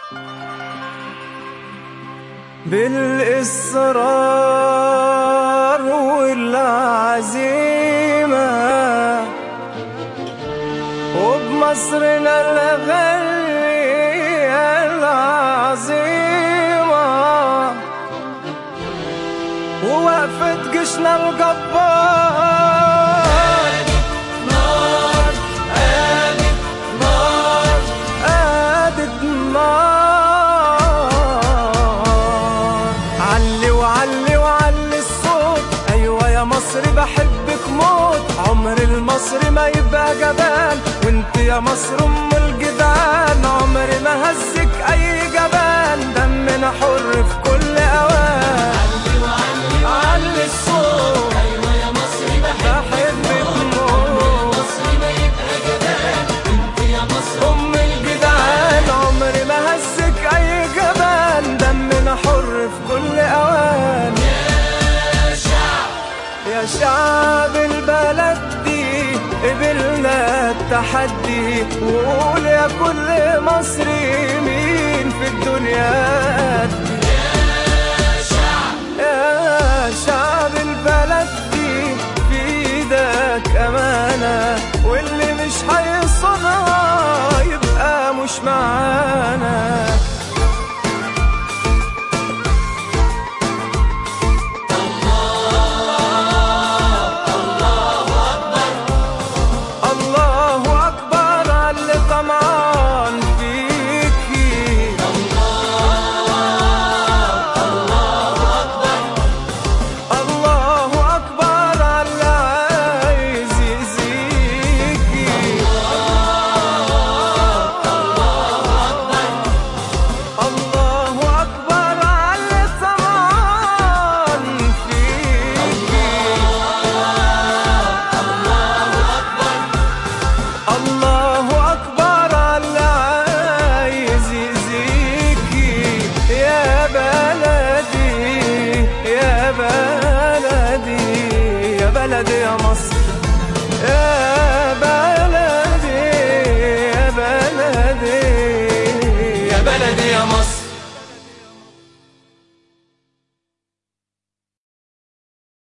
بالإصرار والعزيمة وبمصرنا الغالية العظيمة ووقفة جيشنا الجبار نار قادت نار قادت نار علي وعلي وعلي الصوت ايوه يا مصر بحبك موت عمر المصري ما يبقى جبان وانت يا مصر ام الجدعان عمري ما هزك اي جبان دمنا حر في كل اوان علي الصوت ايوه يا مصري بحبك بحبك موت مصري ما يبقى جبان انت يا مصر ام الجدعان عمري ما هزك اي جبان دمنا حر في كل اوان يا شعب يا شعب البلد دي قبلنا التحدي وقول يا كل مصري مين في الدنيا قدي يا شعب يا شعب البلد دي في ايدك امانه واللي مش هيصونها يبقى مش معانا